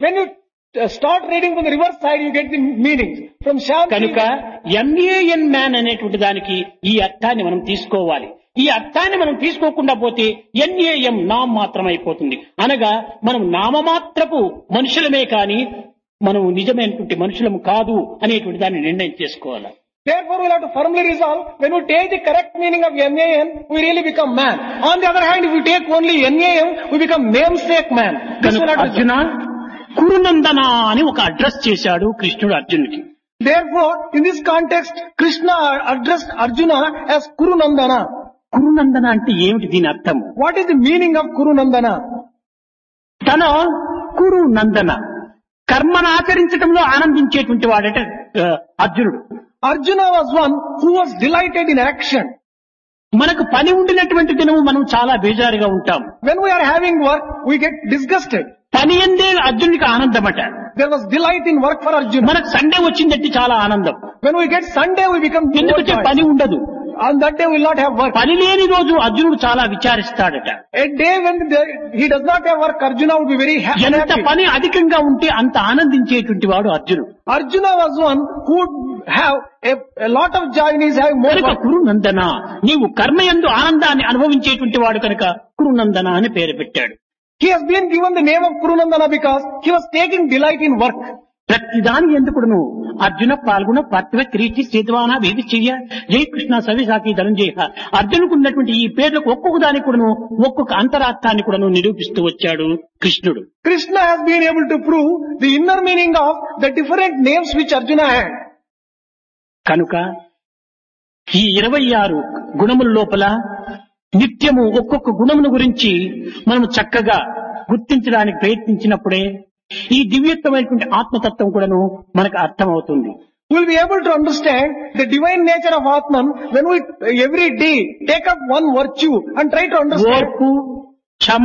When you uh, start reading from the reverse side, you get the meanings. From Shanti, కనుక M A N man అనేటువంటి దానికి ఈ అర్థాన్ని మనం తీసుకోవాలి ఈ అర్థాన్ని మనం తీసుకోకుండా పోతే ఎన్ఏఎం నామ్ మాత్రం అయిపోతుంది అనగా మనం నామమాత్రపు మనుషులమే కాని మనం నిజమైనటువంటి మనుషులము కాదు అనేటువంటి దాన్ని నిర్ణయం చేసుకోవాలి therefore we'll have to firmly resolve, when we take the correct meaning of NAN, we really become man. On the other hand, if we take only NAM, we become namesake man. This will కనుక have to Arjuna కురునందన అని ఒక address చేశాడు కృష్ణుడు అర్జునుడికి Therefore, in this context, Krishna addressed Arjuna as Kuru Nandana. కురునందన అంటే ఏమిటి దీని అర్థము What is the meaning of Kuru Nandana? తన కురు నందన కర్మను ఆచరించడంలో ఆనందించేటువంటి వాడట ఆ, అర్జునుడు Arjuna was one who was delighted in action. మనకు పని ఉండినటువంటి దినము మనం చాలా బేజారుగా ఉంటాం When we are having work, we get disgusted. పని ఎందే అర్జునుడికి ఆనందమట There was delight in work for Arjuna. మనకు సండే వచ్చిందంటే చాలా ఆనందం When we get Sunday, we become ఎందుకంటే overjoyed. పని ఉండదు On that day, we will not have work. పని లేని రోజు అర్జునుడు చాలా విచారిస్తాడట A day when there, he does not have work, Arjuna would be very ha- ఎంత unhappy. పని అధికంగా ఉంటే అంత ఆనందించేటువంటి వాడు అర్జునుడు Arjuna was one who would have a, a lot of joy in his having more కనుక work. కురునందన నీవు కర్మయందు ఆనందాన్ని అనుభవించేటువంటి వాడు కనుక కురునందన అని పేరు పెట్టాడు He has been given the name of Kurunandana because he was taking delight in work. ప్రతిదాని ఎందుకును అర్జున పాల్గొన పార్థివ క్రీటి చేతవాన వేది చెయ్య జై కృష్ణ సవిసాకి ధనంజయ అర్జునుకు ఉన్నటువంటి ఈ పేర్లకు ఒక్కొక్క దానికి కూడాను ఒక్కొక్క అంతరార్థాన్ని కూడాను నిరూపిస్తూ వచ్చాడు కృష్ణుడు Krishna has been able to prove the inner meaning of the different names which Arjuna had. కనుక ఈ ఇరవై ఆరు గుణముల లోపల నిత్యము ఒక్కొక్క గుణమును గురించి మనం చక్కగా గుర్తించడానికి ప్రయత్నించినప్పుడే ఈ దివ్యత్వమైనటువంటి ఆత్మతత్వం కూడాను మనకు అర్థమవుతుంది We'll be able to understand the divine nature of Atman when we every day take up one virtue and try to understand. ఓర్పు క్షమ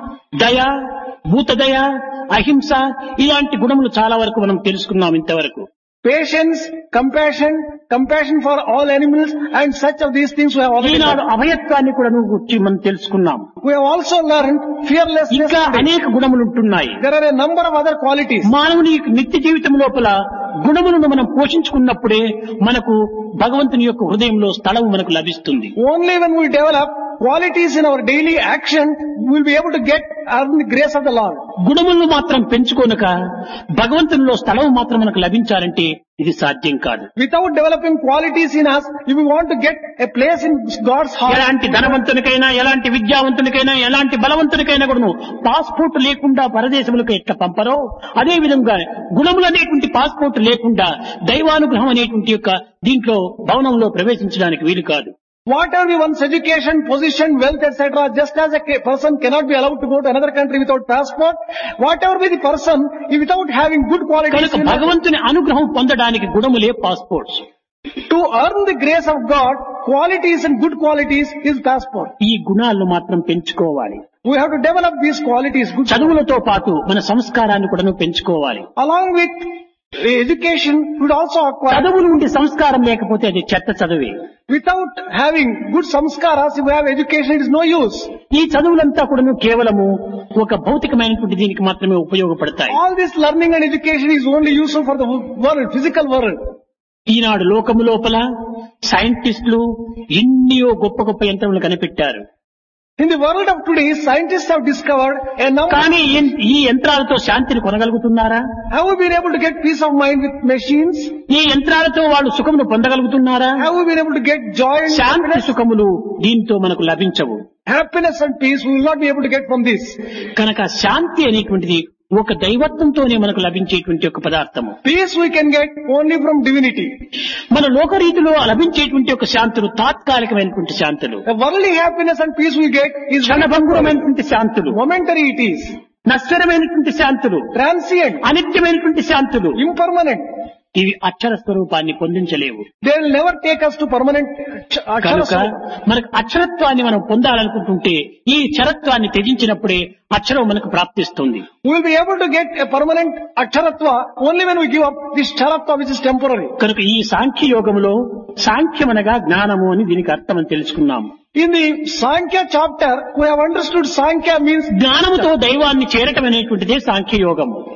దయ భూతదయ అహింస ఇలాంటి గుణములు చాలా వరకు మనం తెలుసుకున్నాం ఇంతవరకు Patience, compassion, compassion for all animals and such of these things we have already Eenadu learned. అభయత్వాన్ని కూడా గురించి మనం తెలుసుకున్నాం We have also learned fearlessness. ఇంకా today. అనేక గుణములు ఉంటున్నాయి There are a number of other qualities. మానవుని నిత్య జీవితం లోపల గుణములను మనం పోషించుకున్నప్పుడే మనకు భగవంతుని యొక్క హృదయంలో స్థలం మనకు లభిస్తుంది Only when we develop qualities in our daily action, we will be able to get earn the grace of the Lord. గుణములను మాత్రం పెంచుకోనక భగవంతునిలో స్థలం మాత్రం మనకు లభించాలంటే ఇది సాధ్యం కాదు Without developing qualities in us, if we want to get a place in God's heart, ఎలాంటి ధనవంతునికైనా ఎలాంటి విద్యావంతునికైనా ఎలాంటి బలవంతునికైనా కూడా పాస్పోర్ట్ లేకుండా పరదేశములకు ఎట్లా పంపరో అదే విధంగా గుణములు అనేటువంటి పాస్పోర్ట్ లేకుండా దైవానుగ్రహం అనేటువంటి యొక్క దీంట్లో భవనంలో ప్రవేశించడానికి వీలు కాదు whatever be one's education, position, wealth, etc., just as a ca- person cannot be allowed to go to another country without passport, whatever be the person, if without having good qualities కనుక in us, భగవంతుని అనుగ్రహం పొందడానికి గుణములే passports to earn the grace of God, qualities and good qualities is passport. ఈ గుణాలను మాత్రం పెంచుకోవాలి We have to develop these qualities, good చదువులతో పాటు మన సంస్కారాన్ని కూడా పెంచుకోవాలి along with education, we would also acquire చదువు నుండి సంస్కారం లేకపోతే అది చెత్త చదువే Without having good samskaras, if we have education, it is no use. ఈ చదువులంతా కూడా కేవలము ఒక భౌతికమైనటువంటి దీనికి మాత్రమే ఉపయోగపడతాయి All this learning and education is only useful for the world, physical world. ఈనాడు లోకము లోపల సైంటిస్టులు ఎన్నో గొప్ప గొప్ప యంత్రములు కనిపెట్టారు In the world of today, scientists have discovered a number. కానీ ఈ- ఈ యంత్రాలతో శాంతిని కొనగలుగుతున్నారా Have we been able to get peace of mind with machines? ఈ యంత్రాలతో వాళ్ళు సుఖమును పొందగలుగుతున్నారా Have we been able to get joy and Shanti happiness? సుఖములు దీంతో మనకు లభించవు Happiness and peace we will not be able to get from this. కనుక శాంతి అనేటువంటిది ఒక దైవత్వంతోనే మనకు లభించేటువంటి ఒక పదార్థము Peace we can get only from divinity. మన లోకరీతిలో లభించేటువంటి ఒక శాంతులు తాత్కాలికమైనటువంటి శాంతులు The worldly happiness and peace we get is క్షణభంగురమైనటువంటి శాంతులు momentary it is, నశ్వరమైనటువంటి శాంతులు transient, అనిత్యమైనటువంటి శాంతులు impermanent. ఇవి అక్షర స్వరూపాన్ని పొందించలేవు They will never take us to permanent ch- కనుక akshara మనకు అక్షరత్వాన్ని మనం పొందాలనుకుంటుంటే ఈ చరత్వాన్ని త్యజించినప్పుడే అక్షరం మనకు ప్రాప్తిస్తుంది We will be able to get a permanent aksharatva only when we give up this charatva which is temporary. కనుక ఈ సాంఖ్య యోగములో సాంఖ్యమనగా జ్ఞానము అని దీనికి అర్థం అని తెలుసుకున్నాము In the Sankhya chapter, we have understood Sankhya means జ్ఞానముతో దైవాన్ని చేరటం అనేటువంటిదే సాంఖ్య యోగము